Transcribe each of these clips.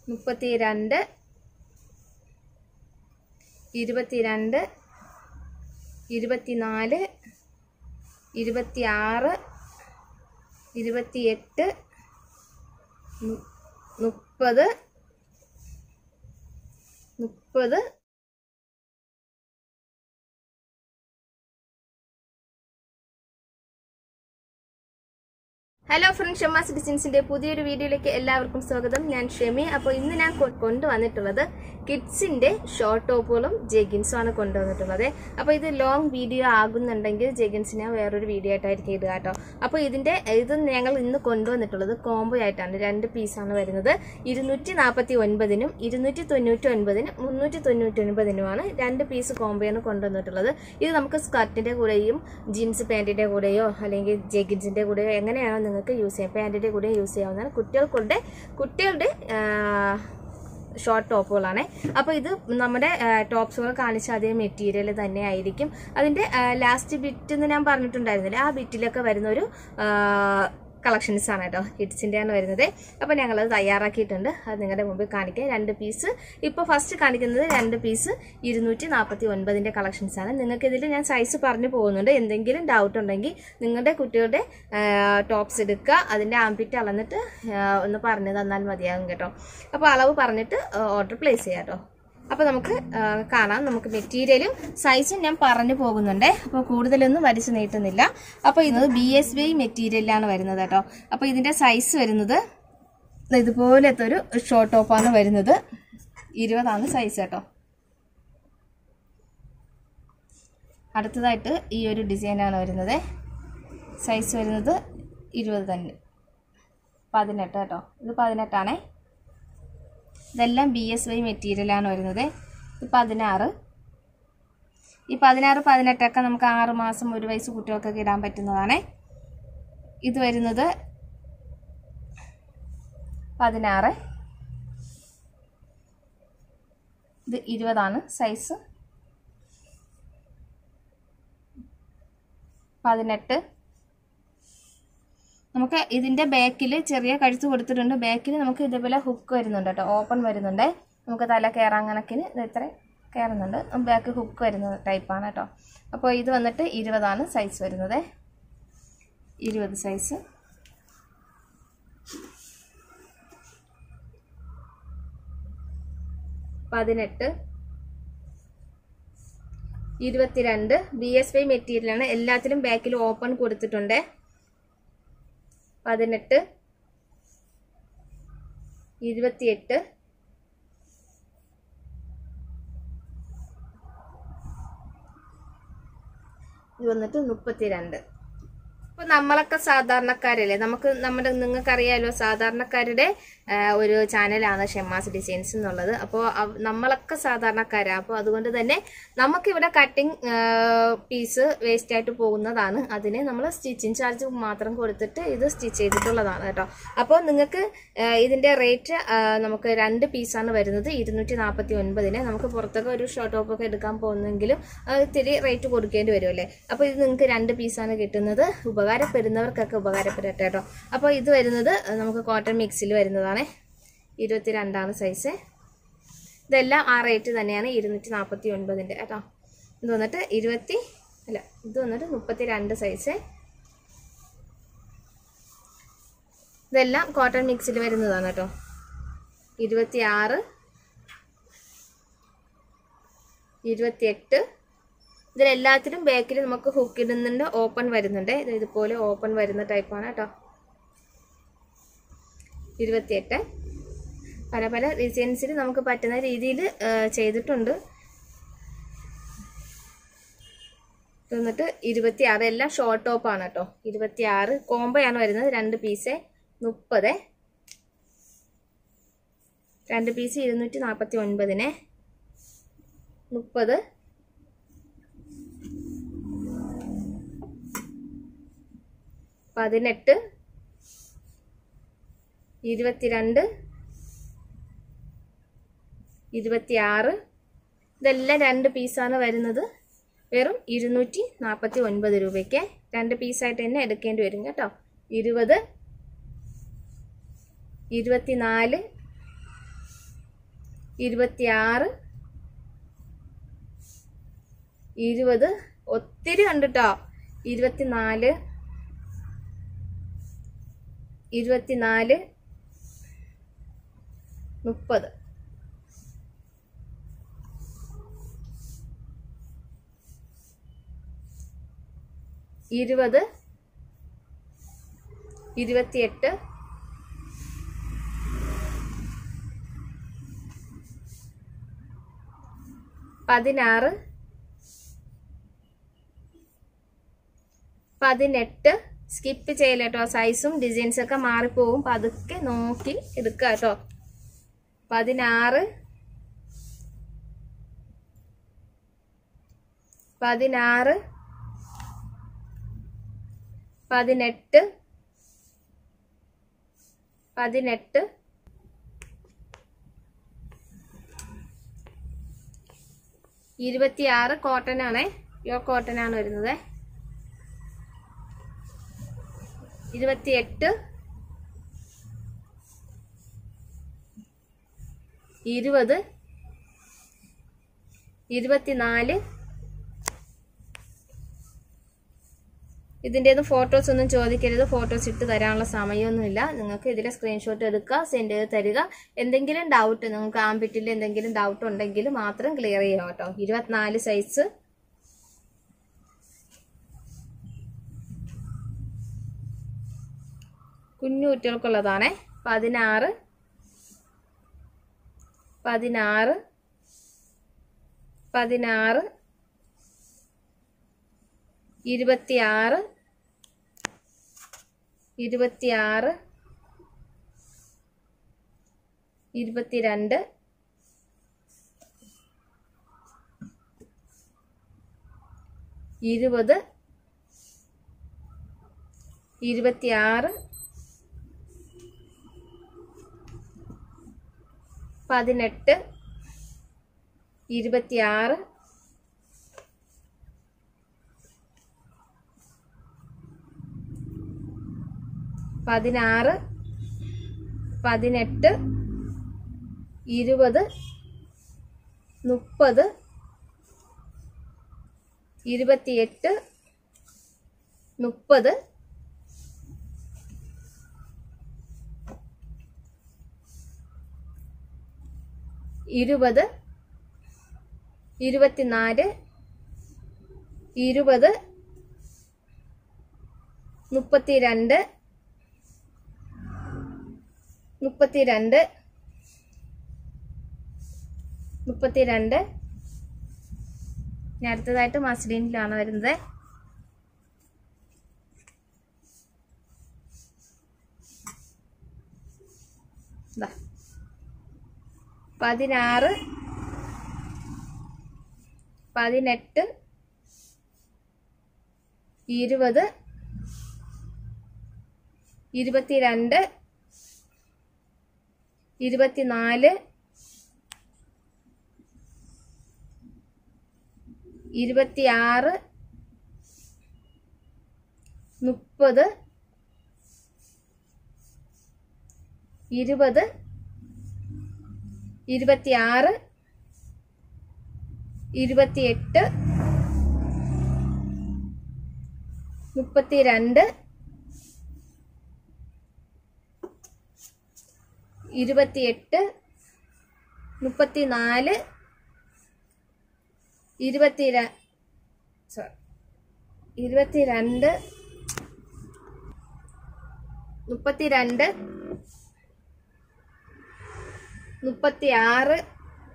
മുപ്പത്തി രണ്ട് ഇരുപത്തിരണ്ട് ഇരുപത്തിനാല് ഇരുപത്തിയാറ് ഇരുപത്തിയെട്ട് മു- മുപ്പത് മുപ്പത് ഹലോ ഫ്രണ്ട് ഷമ്മ സിറ്റിസൻസിന്റെ പുതിയൊരു വീഡിയോയിലേക്ക് എല്ലാവർക്കും സ്വാഗതം ഞാൻ ഷെമി അപ്പോൾ ഇന്ന് ഞാൻ കൊ- കൊണ്ടുവന്നിട്ടുള്ളത് കിഡ്സിന്റെ ഷോർട്ട് ടോപ്പുകളും ജെഗിൻസും ആണ് കൊണ്ടുവന്നിട്ടുള്ളത് അപ്പോൾ ഇത് ലോങ് വീഡിയോ ആകുന്നുണ്ടെങ്കിൽ ജെഗിൻസ് ഞാൻ വേറൊരു വീഡിയോ ആയിട്ടായിരിക്കും ഇടുക കേട്ടോ അപ്പോൾ ഇതിന്റെ ഇത് ഞങ്ങൾ ഇന്ന് കൊണ്ടുവന്നിട്ടുള്ളത് കോംബോ ആയിട്ടാണ് രണ്ട് പീസാണ് വരുന്നത് ഇരുന്നൂറ്റി നാൽപ്പത്തി ഒൻപതിനും ഇരുന്നൂറ്റി തൊണ്ണൂറ്റി ഒൻപതിനും മുന്നൂറ്റി തൊണ്ണൂറ്റി ഒൻപതിനുമാണ് രണ്ട് പീസ് കോംബോയാണ് കൊണ്ടുവന്നിട്ടുള്ളത് ഇത് നമുക്ക് സ്കർട്ടിന്റെ കൂടെയും ജീൻസ് പാൻറ്റിന്റെ കൂടെയോ അല്ലെങ്കിൽ ജെഗിൻസിന്റെ കൂടെയോ എങ്ങനെയാണോ നിങ്ങൾക്ക് യൂസ് ചെയ്യാം പാൻറ്റിന്റെ കൂടെ യൂസ് ചെയ്യാവുന്നതാണ് കുട്ടികൾക്കുടെ കുട്ടികളുടെ ഷോർട്ട് ടോപ്പുകളാണ് അപ്പോൾ ഇത് നമ്മുടെ ടോപ്സുകൾ കാണിച്ച അതേ മെറ്റീരിയൽ തന്നെ ആയിരിക്കും അതിന്റെ ലാസ്റ്റ് ബിറ്റ് എന്ന് ഞാൻ പറഞ്ഞിട്ടുണ്ടായിരുന്നില്ല ആ ബിറ്റിലൊക്കെ വരുന്ന ഒരു കളക്ഷൻസ് ആണ് കേട്ടോ കിഡ്സിൻ്റെ ആണ് വരുന്നത് അപ്പോൾ ഞങ്ങളത് തയ്യാറാക്കിയിട്ടുണ്ട് അത് നിങ്ങളുടെ മുമ്പിൽ കാണിക്കാം രണ്ട് പീസ് ഇപ്പോൾ ഫസ്റ്റ് കാണിക്കുന്നത് രണ്ട് പീസ് ഇരുന്നൂറ്റി നാൽപ്പത്തി ഒൻപതിൻ്റെ കളക്ഷൻസ് ആണ് നിങ്ങൾക്ക് ഇതിൽ ഞാൻ സൈസ് പറഞ്ഞു പോകുന്നുണ്ട് എന്തെങ്കിലും ഡൗട്ട് ഉണ്ടെങ്കിൽ നിങ്ങളുടെ കുട്ടികളുടെ ടോപ്സ് എടുക്കുക അതിൻ്റെ ആംപിറ്റ് അളന്നിട്ട് ആ, ഒന്ന് പറഞ്ഞു തന്നാൽ മതിയാകും കേട്ടോ അപ്പോൾ അളവ് പറഞ്ഞിട്ട് ഓർഡർ പ്ലേസ് ചെയ്യാം കേട്ടോ അപ്പോൾ നമുക്ക് ആ, കാണാം നമുക്ക് മെറ്റീരിയലും സൈസും ഞാൻ പറഞ്ഞു പോകുന്നുണ്ട് അപ്പോൾ കൂടുതലൊന്നും വലിച്ചു നീട്ടുന്നില്ല അപ്പോൾ ഇത് ബി എസ് ബി മെറ്റീരിയലാണ് വരുന്നത് കേട്ടോ അപ്പോൾ ഇതിൻ്റെ സൈസ് വരുന്നത് ദേ ഇതുപോലത്തെ ഒരു ഷോർട്ട് ടോപ്പാണ് വരുന്നത് ഇരുപതാണ് സൈസ് കേട്ടോ അടുത്തതായിട്ട് ഈ ഒരു ഡിസൈനാണ് വരുന്നത് സൈസ് വരുന്നത് ഇരുപത് തന്നെ പതിനെട്ട് കേട്ടോ ഇത് പതിനെട്ടാണേ ഇതെല്ലാം ബി എസ് വൈ മെറ്റീരിയലാണ് വരുന്നത് ഇത് പതിനാറ് ഈ പതിനാറ് പതിനെട്ടൊക്കെ നമുക്ക് ആറ് മാസം ഒരു വയസ്സ് കുട്ടികൾക്കൊക്കെ ഇടാൻ പറ്റുന്നതാണ് ഇത് വരുന്നത് പതിനാറ് ഇത് ഇരുപതാണ് സൈസ് പതിനെട്ട് നമുക്ക് ഇതിന്റെ ബാക്കിൽ ചെറിയ കഴുത്ത് കൊടുത്തിട്ടുണ്ട് ബാക്കിൽ നമുക്ക് ഇതേപോലെ ഹുക്ക് വരുന്നുണ്ട് കേട്ടോ ഓപ്പൺ വരുന്നുണ്ട് നമുക്ക് തല കയറാൻ കണക്കിന് ഇത് ഇത്ര കയറുന്നുണ്ട് ബാക്ക് ഹുക്ക് വരുന്ന ടൈപ്പാണ് കേട്ടോ അപ്പോൾ ഇത് വന്നിട്ട് ഇരുപതാണ് സൈസ് വരുന്നത് ഇരുപത് സൈസ് പതിനെട്ട് ഇരുപത്തിരണ്ട് ബി എസ് വൈ മെറ്റീരിയലാണ് എല്ലാത്തിലും ബാക്കിൽ ഓപ്പൺ കൊടുത്തിട്ടുണ്ട് പതിനെട്ട് ഇരുപത്തിയെട്ട് ഇത് വന്നിട്ട് മുപ്പത്തിരണ്ട് ഇപ്പൊ നമ്മളൊക്കെ സാധാരണക്കാരല്ലേ നമുക്ക് നമ്മുടെ നിങ്ങൾക്കറിയാലോ സാധാരണക്കാരുടെ ആ, ഒരു ചാനലാണ് ഷെമാസ് ഡിസൈൻസ് എന്നുള്ളത് അപ്പോൾ നമ്മളൊക്കെ സാധാരണക്കാരാണ് അപ്പോൾ അതുകൊണ്ട് തന്നെ നമുക്കിവിടെ കട്ടിങ് പീസ് വേസ്റ്റ് ആയിട്ട് പോകുന്നതാണ് അതിന് നമ്മൾ സ്റ്റിച്ചിങ് ചാർജ് മാത്രം കൊടുത്തിട്ട് ഇത് സ്റ്റിച്ച് ചെയ്തിട്ടുള്ളതാണ് കേട്ടോ അപ്പോൾ നിങ്ങൾക്ക് ആ, ഇതിന്റെ റേറ്റ് നമുക്ക് രണ്ട് പീസാണ് വരുന്നത് ഇരുന്നൂറ്റി നാൽപ്പത്തി ഒൻപതിന് നമുക്ക് പുറത്തൊക്കെ ഒരു ഷോർട്ട് ടോപ്പ് ഒക്കെ എടുക്കാൻ പോകുന്നെങ്കിലും അത് ഇത്തിരി റേറ്റ് കൊടുക്കേണ്ടി വരുമല്ലേ അപ്പോൾ ഇത് നിങ്ങൾക്ക് രണ്ട് പീസാണ് കിട്ടുന്നത് ഉപകാരപ്പെടുന്നവർക്കൊക്കെ ഉപകാരപ്പെടട്ടെ കേട്ടോ അപ്പോൾ ഇത് വരുന്നത് നമുക്ക് കോട്ടൺ മിക്സിൽ വരുന്നതാണ് ഇരുപത്തി രണ്ടാണ് സൈസ് ഇതെല്ലാം ആ റേറ്റ് തന്നെയാണ് ഇരുന്നൂറ്റി നാൽപ്പത്തി ഒൻപതിൻ്റെ കേട്ടോ ഇത് വന്നിട്ട് ഇരുപത്തി അല്ല ഇത് വന്നിട്ട് മുപ്പത്തി രണ്ട് സൈസ് ഇതെല്ലാം കോട്ടൺ മിക്സിൽ വരുന്നതാണ് കേട്ടോ ഇരുപത്തി ആറ് ഇരുപത്തിയെട്ട് ഇതിലെല്ലാത്തിലും ബാക്കിൽ നമുക്ക് ഹുക്ക് ഇടുന്നുണ്ട് ഓപ്പൺ വരുന്നുണ്ട് ഇത് ഇതുപോലെ ഓപ്പൺ വരുന്ന ടൈപ്പാണ് കേട്ടോ ഇരുപത്തിയെട്ട് പല പല ഡിസൈൻസിൽ നമുക്ക് പറ്റുന്ന രീതിയിൽ ചെയ്തിട്ടുണ്ട് ഇത് വന്നിട്ട് ഇരുപത്തി ആറ് എല്ലാം ഷോർട്ട് ടോപ്പാണ് കേട്ടോ ഇരുപത്തി ആറ് കോംബോയാണ് വരുന്നത് രണ്ട് പീസ് മുപ്പത് രണ്ട് പീസ് ഇരുന്നൂറ്റി നാൽപ്പത്തി ഒൻപതിന് മുപ്പത് പതിനെട്ട് ഇരുപത്തിരണ്ട് ഇരുപത്തിയാറ് ഇതെല്ലാം രണ്ട് പീസാണ് വരുന്നത് വെറും ഇരുന്നൂറ്റി നാൽപ്പത്തി ഒൻപത് രൂപയ്ക്ക് രണ്ട് പീസായിട്ട് തന്നെ എടുക്കേണ്ടി വരും കേട്ടോ ഇരുപത് ഇരുപത്തിനാല് ഇരുപത്തിയാറ് ഇരുപത് ഒത്തിരി കണ്ടിട്ടോ ഇരുപത്തിനാല് ഇരുപത്തിനാല് മുപ്പത് ഇരുപത് ഇരുപത്തിയെട്ട് പതിനാറ് പതിനെട്ട് സ്കിപ്പ് ചെയ്യില്ല കേട്ടോ സൈസും ഡിസൈൻസും ഒക്കെ മാറിപ്പോവും പതുക്കെ നോക്കി എടുക്കുക കേട്ടോ പതിനാറ് പതിനാറ് പതിനെട്ട് പതിനെട്ട് ഇരുപത്തിയാറ് കോട്ടൺ ആണേ പ്യോർ കോട്ടൺ ആണ് വരുന്നത് ഇരുപത്തിയെട്ട് ഇരുപത് ഇരുപത്തിനാല് ഇതിൻ്റെത് ഫോട്ടോസ് ഒന്നും ചോദിക്കരുത് ഫോട്ടോസ് ഇട്ട് തരാനുള്ള സമയമൊന്നുമില്ല നിങ്ങൾക്ക് ഇതിലെ സ്ക്രീൻഷോട്ട് എടുക്കുക സെൻഡ് ചെയ്ത് തരിക എന്തെങ്കിലും ഡൗട്ട് നിങ്ങൾക്ക് ആംബിറ്റിൽ എന്തെങ്കിലും ഡൗട്ട് ഉണ്ടെങ്കിൽ മാത്രം ക്ലിയർ ചെയ്യുക കേട്ടോ ഇരുപത്തിനാല് സൈസ് കുഞ്ഞു കുട്ടികൾക്കുള്ളതാണേ പതിനാറ് പതിനാറ് പതിനാറ് ഇരുപത്തിയാറ് ഇരുപത്തിയാറ് ഇരുപത്തിരണ്ട് ഇരുപത് ഇരുപത്തിയാറ് പതിനെട്ട് ഇരുപത്തിയാറ് പതിനാറ് പതിനെട്ട് ഇരുപത് മുപ്പത് ഇരുപത്തിയെട്ട് മുപ്പത് ഇരുപത് ഇരുപത്തിനാല് ഇരുപത് മുപ്പത്തിരണ്ട് മുപ്പത്തിരണ്ട് മുപ്പത്തിരണ്ട് ഇനി അടുത്തതായിട്ട് മസ്ലിനിലാണ് വരുന്നത് ദാ. പതിനാറ് പതിനെട്ട് ഇരുപത് ഇരുപത്തിരണ്ട് ഇരുപത്തിനാല് ഇരുപത്തിയാറ് മുപ്പത് ഇരുപത് ഇരുപത്തിയാറ് ഇരുപത്തിയെട്ട് മുപ്പത്തിരണ്ട് ഇരുപത്തിയെട്ട് മുപ്പത്തിനാല് ഇരുപത്തിര സോറി ഇരുപത്തിരണ്ട് മുപ്പത്തിരണ്ട് മുപ്പത്തിയാറ്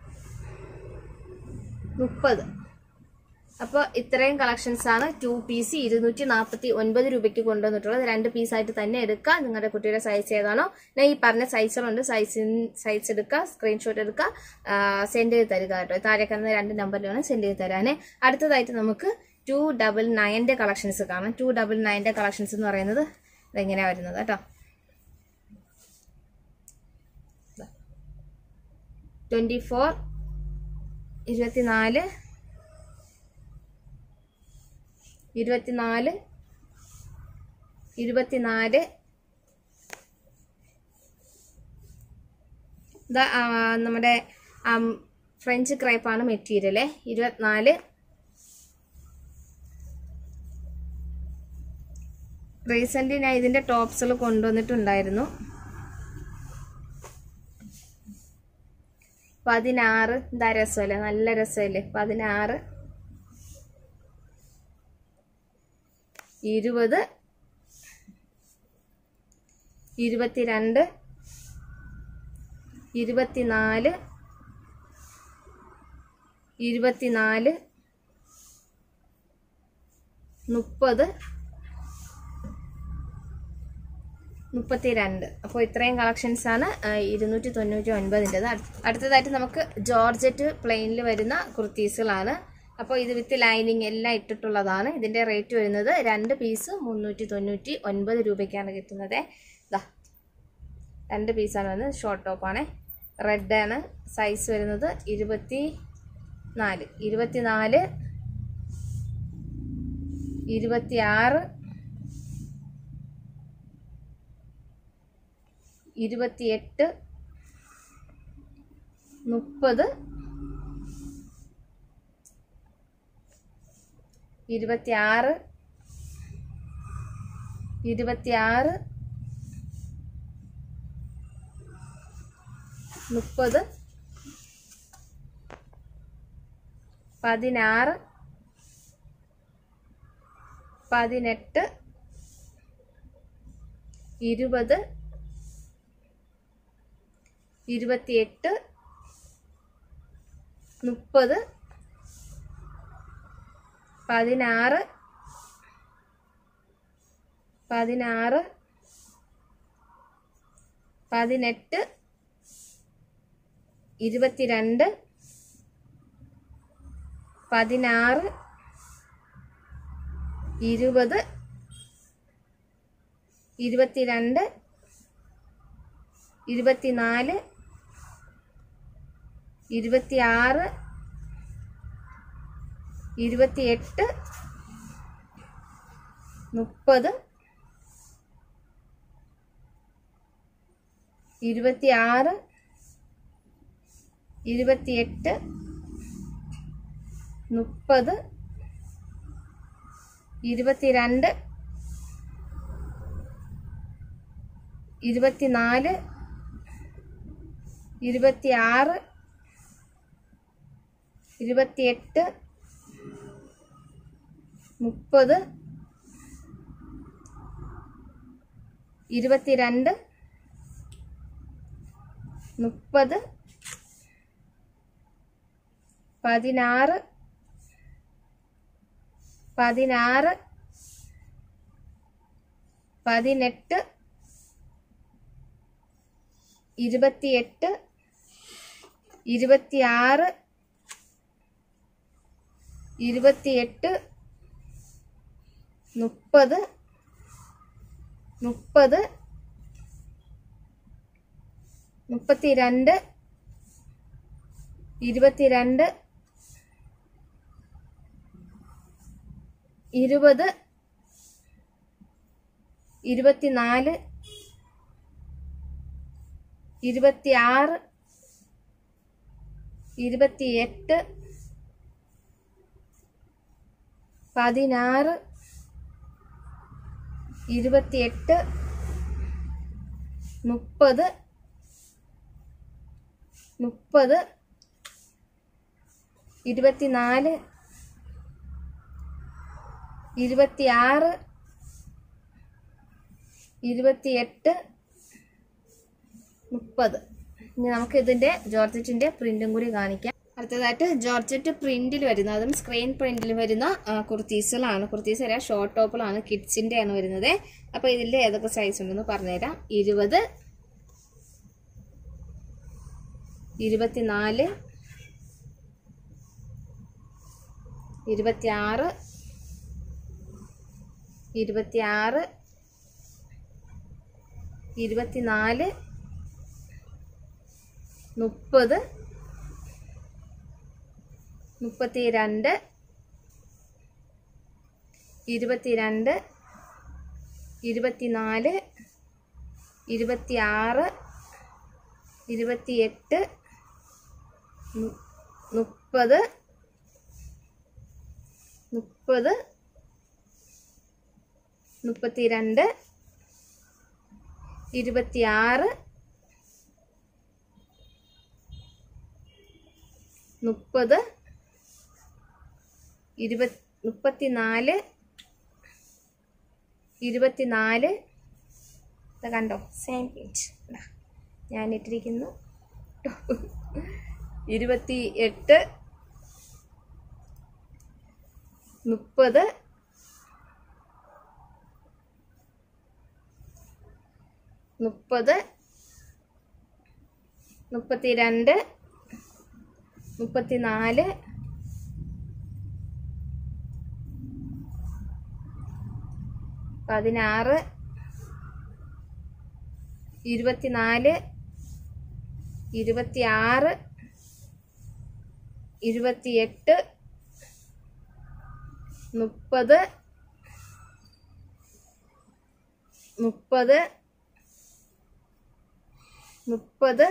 മുപ്പത് അപ്പോൾ ഇത്രയും കളക്ഷൻസ് ആണ് ടു പീസ് ഇരുന്നൂറ്റി നാൽപ്പത്തി ഒൻപത് രൂപയ്ക്ക് കൊണ്ടുവന്നിട്ടുള്ളത് രണ്ട് പീസായിട്ട് തന്നെ എടുക്കുക നിങ്ങളുടെ കുട്ടിയുടെ സൈസ് ഏതാണോ ഞാൻ ഈ പറഞ്ഞ സൈസുകളുണ്ട് സൈസ് സൈസ് എടുക്കുക സ്ക്രീൻഷോട്ട് എടുക്കുക സെൻഡ് ചെയ്ത് തരിക കേട്ടോ താഴെ കാണുന്ന രണ്ട് നമ്പറിലാണ് സെൻഡ് ചെയ്ത് തരാനേ അടുത്തതായിട്ട് നമുക്ക് ടു ഡബിൾ നയൻ്റെ കളക്ഷൻസ് കാണാം ടു ഡബിൾ നയൻ്റെ കളക്ഷൻസ് എന്ന് പറയുന്നത് ഇതെങ്ങനെയാണ് വരുന്നത് കേട്ടോ ട്വൻറ്റി ഫോർ ഇരുപത്തിനാല് ഇരുപത്തിനാല് ഇരുപത്തിനാല് ഇതാ ആ, നമ്മുടെ ഫ്രഞ്ച് ക്രൈപ്പാണ് മെറ്റീരിയൽ ഇരുപത്തിനാല് റീസെൻ്റ് ഞാൻ ഇതിൻ്റെ ടോപ്സുകൾ കൊണ്ടുവന്നിട്ടുണ്ടായിരുന്നു പതിനാറ് എന്താ രസമല്ലേ നല്ല രസമല്ലേ പതിനാറ് ഇരുപത് ഇരുപത്തിരണ്ട് ഇരുപത്തിനാല് ഇരുപത്തിനാല് മുപ്പത് മുപ്പത്തിരണ്ട് അപ്പോൾ ഇത്രയും കളക്ഷൻസ് ആണ് ഇരുന്നൂറ്റി തൊണ്ണൂറ്റി ഒൻപതിൻ്റെത് അടുത്തതായിട്ട് നമുക്ക് ജോർജറ്റ് പ്ലെയിനിൽ വരുന്ന കുർത്തീസുകളാണ് അപ്പോൾ ഇത് വിത്ത് ലൈനിങ് എല്ലാം ഇട്ടിട്ടുള്ളതാണ് ഇതിൻ്റെ റേറ്റ് വരുന്നത് രണ്ട് പീസ് മുന്നൂറ്റി തൊണ്ണൂറ്റി ഒൻപത് രൂപയ്ക്കാണ് കിട്ടുന്നത് ഇതാ രണ്ട് പീസാണ് വരുന്നത് ഷോർട്ട് ടോപ്പാണ് റെഡ് ആണ് സൈസ് വരുന്നത് ഇരുപത്തി നാല് ഇരുപത്തിനാല് ഇരുപത്തിയാറ് ഇരുപത്തിയെട്ട് മുപ്പത് ഇരുപത്തിയാറ് ഇരുപത്തിയാറ് മുപ്പത് പതിനാറ് പതിനെട്ട് ഇരുപത് ഇരുപത്തിയെട്ട് മുപ്പത് പതിനാറ് പതിനാറ് പതിനെട്ട് ഇരുപത്തിരണ്ട് പതിനാറ് ഇരുപത് ഇരുപത്തിരണ്ട് ഇരുപത്തിനാല് ഇരുപത്തിയാറ് ഇരുപത്തിയെട്ട് മുപ്പത് ഇരുപത്തിയാറ് ഇരുപത്തിയെട്ട് മുപ്പത് ഇരുപത്തിരണ്ട് ഇരുപത്തിനാല് ഇരുപത്തിയാറ് ഇരുപത്തിയെട്ട് മുപ്പത് ഇരുപത്തിരണ്ട് മുപ്പത് പതിനാറ് പതിനാറ് പതിനെട്ട് ഇരുപത്തിയെട്ട് ഇരുപത്തിയാറ് ഇരുപത്തിയെട്ട് മുപ്പത് മുപ്പത് മുപ്പത്തിരണ്ട് ഇരുപത്തിരണ്ട് ഇരുപത് ഇരുപത്തിനാല് ഇരുപത്തിയാറ് ഇരുപത്തിയെട്ട് പതിനാറ് ഇരുപത്തിയെട്ട് മുപ്പത് മുപ്പത് ഇരുപത്തിനാല് ഇരുപത്തിയാറ് ഇരുപത്തിയെട്ട് മുപ്പത് ഇനി നമുക്ക് ഇതിന്റെ ജോർജറ്റിന്റെ പ്രിന്റും കൂടി കാണിക്കാം അടുത്തതായിട്ട് ജോർജറ്റ് പ്രിന്റിൽ വരുന്ന അതും സ്ക്രീൻ പ്രിന്റിൽ വരുന്ന ആ, കുർത്തീസുകളാണ് കുർത്തീസ് വരാം ഷോർട്ട് ടോപ്പുകളാണ് കിഡ്സിന്റെ ആണ് വരുന്നത് അപ്പൊ ഇതിൽ ഏതൊക്കെ സൈസ് ഉണ്ടെന്ന് പറഞ്ഞുതരാം ഇരുപത് ഇരുപത്തിനാല് ഇരുപത്തിയാറ് ഇരുപത്തിയാറ് ഇരുപത്തിനാല് മുപ്പത് മുപ്പത്തിരണ്ട് ഇരുപത്തിരണ്ട് ഇരുപത്തിനാല് ഇരുപത്തിയാറ് ഇരുപത്തിയെട്ട് മു- മുപ്പത് മുപ്പത് മുപ്പത്തിരണ്ട് ഇരുപത്തിയാറ് മുപ്പത് ഇരുപത് മുപ്പത്തിനാല് ഇരുപത്തിനാല് ഇത് കണ്ടോ സെയിം പേജ് ഞാൻ ഇട്ടിരിക്കുന്നു ഇരുപത്തി എട്ട് മുപ്പത് മുപ്പത് മുപ്പത്തിരണ്ട് മുപ്പത്തിനാല് പതിനാറ് ഇരുപത്തിനാല് ഇരുപത്തിയാറ് ഇരുപത്തിയെട്ട് മുപ്പത് മുപ്പത് മുപ്പത്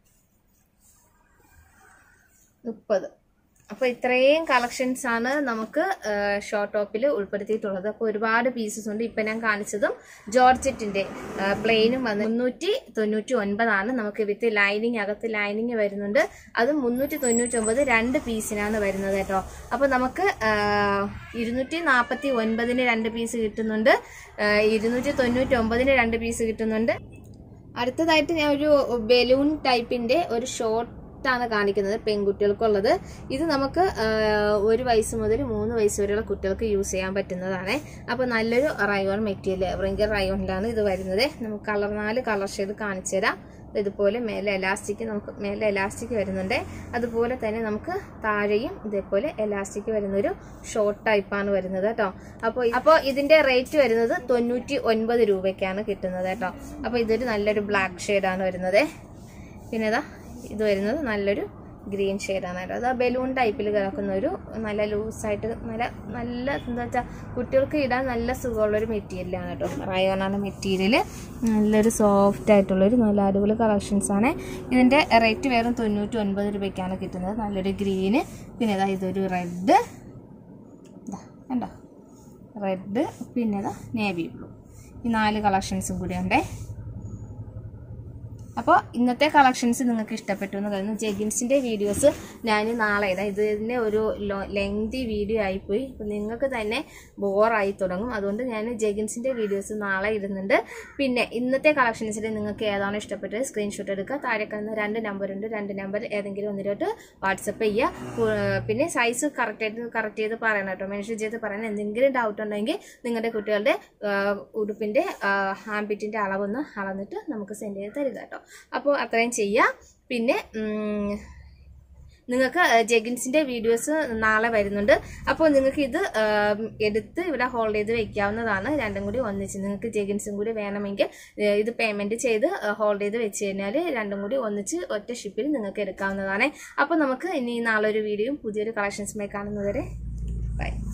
മുപ്പത് അപ്പോൾ ഇത്രയും കളക്ഷൻസ് ആണ് നമുക്ക് ഷോർട്ട് ടോപ്പിൽ ഉൾപ്പെടുത്തിയിട്ടുള്ളത് അപ്പോൾ ഒരുപാട് പീസസ് ഉണ്ട് ഇപ്പം ഞാൻ കാണിച്ചതും ജോർജറ്റിന്റെ പ്ലെയിനും വന്ന് മുന്നൂറ്റി തൊണ്ണൂറ്റി ഒൻപതാണ് നമുക്ക് വിത്ത് ലൈനിങ് അകത്ത് ലൈനിങ് വരുന്നുണ്ട് അത് മുന്നൂറ്റി തൊണ്ണൂറ്റി ഒമ്പത് രണ്ട് പീസിനാണ് വരുന്നത് കേട്ടോ അപ്പോൾ നമുക്ക് ഇരുന്നൂറ്റി നാൽപ്പത്തി ഒൻപതിന് രണ്ട് പീസ് കിട്ടുന്നുണ്ട് ഇരുന്നൂറ്റി തൊണ്ണൂറ്റി ഒമ്പതിന് രണ്ട് പീസ് കിട്ടുന്നുണ്ട് അടുത്തതായിട്ട് ഞാൻ ഒരു ബലൂൺ ടൈപ്പിന്റെ ഒരു ഷോർട്ട് ആണ് കാണിക്കുന്നത് പെൺകുട്ടികൾക്കുള്ളത് ഇത് നമുക്ക് ആ, ഒരു വയസ്സ് മുതൽ മൂന്ന് വയസ്സ് വരെയുള്ള കുട്ടികൾക്ക് യൂസ് ചെയ്യാൻ പറ്റുന്നതാണ് അപ്പോൾ നല്ലൊരു റയോൺ മെറ്റീരിയൽ ഭയങ്കര റയോണിലാണ് ഇത് വരുന്നത് നമുക്ക് കളർ നാല് കളർ ഷെയ്ഡ് കാണിച്ചു തരാം ഇതുപോലെ മേലെ എലാസ്റ്റിക് നമുക്ക് മേലെ എലാസ്റ്റിക് വരുന്നുണ്ട് അതുപോലെ തന്നെ നമുക്ക് താഴെയും ഇതേപോലെ എലാസ്റ്റിക് വരുന്നൊരു ഷോർട്ട് ടൈപ്പാണ് വരുന്നത് കേട്ടോ അപ്പോൾ അപ്പോൾ ഇതിന്റെ റേറ്റ് വരുന്നത് തൊണ്ണൂറ്റി ഒൻപത് രൂപയ്ക്കാണ് കിട്ടുന്നത് കേട്ടോ അപ്പോൾ ഇതൊരു നല്ലൊരു ബ്ലാക്ക് ഷെയ്ഡാണ് വരുന്നത് പിന്നെ ഇതാ ഇത് വരുന്നത് നല്ലൊരു ഗ്രീൻ ഷെയ്ഡാണ് കേട്ടോ അത് ബലൂൺ ടൈപ്പിൽ കിടക്കുന്ന ഒരു നല്ല ലൂസായിട്ട് നല്ല നല്ല എന്താ വെച്ചാൽ കുട്ടികൾക്ക് ഇടാൻ നല്ല സുഖമുള്ളൊരു മെറ്റീരിയലാണ് കേട്ടോ റയോണാണ് മെറ്റീരിയൽ നല്ലൊരു സോഫ്റ്റ് ആയിട്ടുള്ളൊരു നല്ല അടിപൊളി കളക്ഷൻസ് ആണ് ഇതിൻ്റെ റേറ്റ് വെറും തൊണ്ണൂറ്റി ഒൻപത് രൂപയ്ക്കാണ് കിട്ടുന്നത് നല്ലൊരു ഗ്രീന് പിന്നെ ഇതാ ഇതൊരു റെഡ് ഇതാ കണ്ടോ റെഡ് പിന്നെ ഇതാ നേവി ബ്ലൂ ഈ നാല് കളക്ഷൻസും കൂടി ഉണ്ടേ അപ്പോൾ ഇന്നത്തെ കളക്ഷൻസ് നിങ്ങൾക്ക് ഇഷ്ടപ്പെട്ടു എന്ന് കരുതുന്നു ജെഗിൻസിൻ്റെ വീഡിയോസ് ഞാൻ നാളെ ഇതാ ഇതിൻ്റെ ഒരു ലെങ്തി വീഡിയോ ആയിപ്പോയി അപ്പോൾ നിങ്ങൾക്ക് തന്നെ ബോറായി തുടങ്ങും അതുകൊണ്ട് ഞാൻ ജെഗിൻസിൻ്റെ വീഡിയോസ് നാളെ ഇടുന്നുണ്ട് പിന്നെ ഇന്നത്തെ കളക്ഷൻസിൽ നിങ്ങൾക്ക് ഏതാണോ ഇഷ്ടപ്പെട്ടത് സ്ക്രീൻഷോട്ട് എടുക്കുക താഴെ കാണുന്ന രണ്ട് നമ്പർ ഉണ്ട് രണ്ട് നമ്പർ ഏതെങ്കിലും ഒന്നിലോട്ട് വാട്സപ്പ് ചെയ്യുക കു- പിന്നെ സൈസ് കറക്റ്റായിട്ട് കറക്റ്റ് ചെയ്ത് പറയണം കേട്ടോ മെൻഷൻ ചെയ്ത് പറയണം എന്തെങ്കിലും ഡൗട്ട് ഉണ്ടെങ്കിൽ നിങ്ങളുടെ കുട്ടികളുടെ ആ, ഉടുപ്പിൻ്റെ ഹാമ്പിറ്റിൻ്റെ അളവൊന്ന് അളന്നിട്ട് നമുക്ക് സെൻഡ് ചെയ്ത് തരിക കേട്ടോ അപ്പോൾ അത്രയും ചെയ്യുക പിന്നെ ഉം, നിങ്ങൾക്ക് ജെഗിൻസിന്റെ വീഡിയോസ് നാളെ വരുന്നുണ്ട് അപ്പോൾ നിങ്ങൾക്ക് ഇത് ആം, എടുത്ത് ഇവിടെ ഹോൾഡ് ചെയ്ത് വെക്കാവുന്നതാണ് രണ്ടും കൂടി ഒന്നിച്ച് നിങ്ങൾക്ക് ജെഗിൻസും കൂടി വേണമെങ്കിൽ ഏ, ഇത് പേയ്മെന്റ് ചെയ്ത് ഹോൾഡ് ചെയ്ത് വെച്ച് കഴിഞ്ഞാൽ രണ്ടും കൂടി ഒന്നിച്ച് ഒറ്റ ഷിപ്പിൽ നിങ്ങൾക്ക് എടുക്കാവുന്നതാണ് അപ്പോൾ നമുക്ക് ഇനി നാളെ ഒരു വീഡിയോയും പുതിയൊരു കളക്ഷൻസുമായി കാണുന്നതുവരെ ബൈ